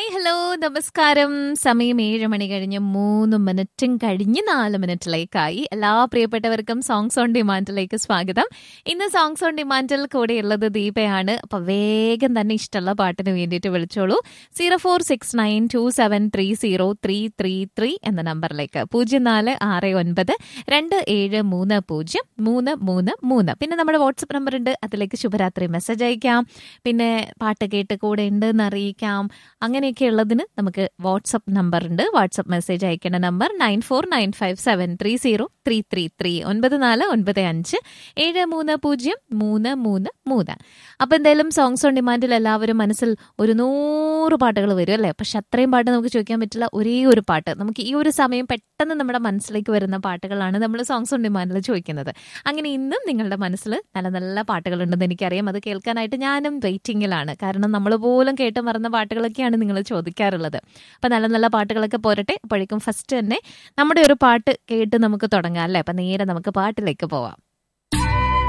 hello നമസ്കാരം സമയം ഏഴ് മണി കഴിഞ്ഞ് മൂന്ന് മിനിറ്റും കഴിഞ്ഞ് നാല് മിനിറ്റിലേക്കായി എല്ലാ പ്രിയപ്പെട്ടവർക്കും സോങ്സ് ഓൺ ഡിമാൻഡിലേക്ക് സ്വാഗതം ഇന്ന് സോങ്സ് ഓൺ ഡിമാൻഡിൽ കൂടെയുള്ളത് ദീപയാണ് അപ്പൊ വേഗം തന്നെ ഇഷ്ടമുള്ള പാട്ടിന് വേണ്ടിയിട്ട് വിളിച്ചോളൂ zero four six nine two seven three zero three three three എന്ന നമ്പറിലേക്ക് പൂജ്യം നാല് ആറ് ഒൻപത് രണ്ട് ഏഴ് മൂന്ന് പൂജ്യം മൂന്ന് മൂന്ന് മൂന്ന് പിന്നെ നമ്മുടെ വാട്സപ്പ് നമ്പർ ഉണ്ട് അതിലേക്ക് ശുഭരാത്രി മെസ്സേജ് അയക്കാം പിന്നെ പാട്ട് കേട്ട് കൂടെ ഉണ്ട് എന്ന് അറിയിക്കാം അങ്ങനെയൊക്കെ ഉള്ളതിന് നമുക്ക് വാട്സപ്പ് നമ്പർ ഉണ്ട് വാട്സപ്പ് മെസ്സേജ് അയക്കേണ്ട number nine four nine five seven three zero three three three ഒൻപത് നാല് ഒൻപത് അഞ്ച് ഏഴ് മൂന്ന് പൂജ്യം മൂന്ന് മൂന്ന് മൂന്ന് അപ്പൊ എന്തായാലും സോങ്സ് ഓൺ ഡിമാൻഡിൽ എല്ലാവരും മനസ്സിൽ ഒരു നൂറ് പാട്ടുകൾ വരും അല്ലേ പക്ഷെ അത്രയും പാട്ട് നമുക്ക് ചോദിക്കാൻ പറ്റില്ല ഒരേ ഒരു പാട്ട് നമുക്ക് ഈ ഒരു സമയം പെട്ടെന്ന് നമ്മുടെ മനസ്സിലേക്ക് വരുന്ന പാട്ടുകളാണ് നമ്മൾ സോങ്സ് ഓൺ ഡിമാൻഡിൽ ചോദിക്കുന്നത് അങ്ങനെ ഇന്നും നിങ്ങളുടെ മനസ്സിൽ നല്ല നല്ല പാട്ടുകളുണ്ടെന്ന് എനിക്കറിയാം അത് കേൾക്കാനായിട്ട് ഞാനും വെയിറ്റിംഗിലാണ് കാരണം നമ്മൾ പോലും കേട്ട് മറന്ന പാട്ടുകളൊക്കെയാണ് നിങ്ങൾ ചോദിക്കാറുള്ളത് അപ്പൊ നല്ല നല്ല പാട്ടുകളൊക്കെ പോരട്ടെ അപ്പോഴേക്കും ഫസ്റ്റ് തന്നെ നമ്മുടെ ഒരു പാട്ട് കേട്ട് നമുക്ക് തുടങ്ങാം അല്ലേ അപ്പൊ നേരെ നമുക്ക് പാട്ടിലേക്ക് പോവാം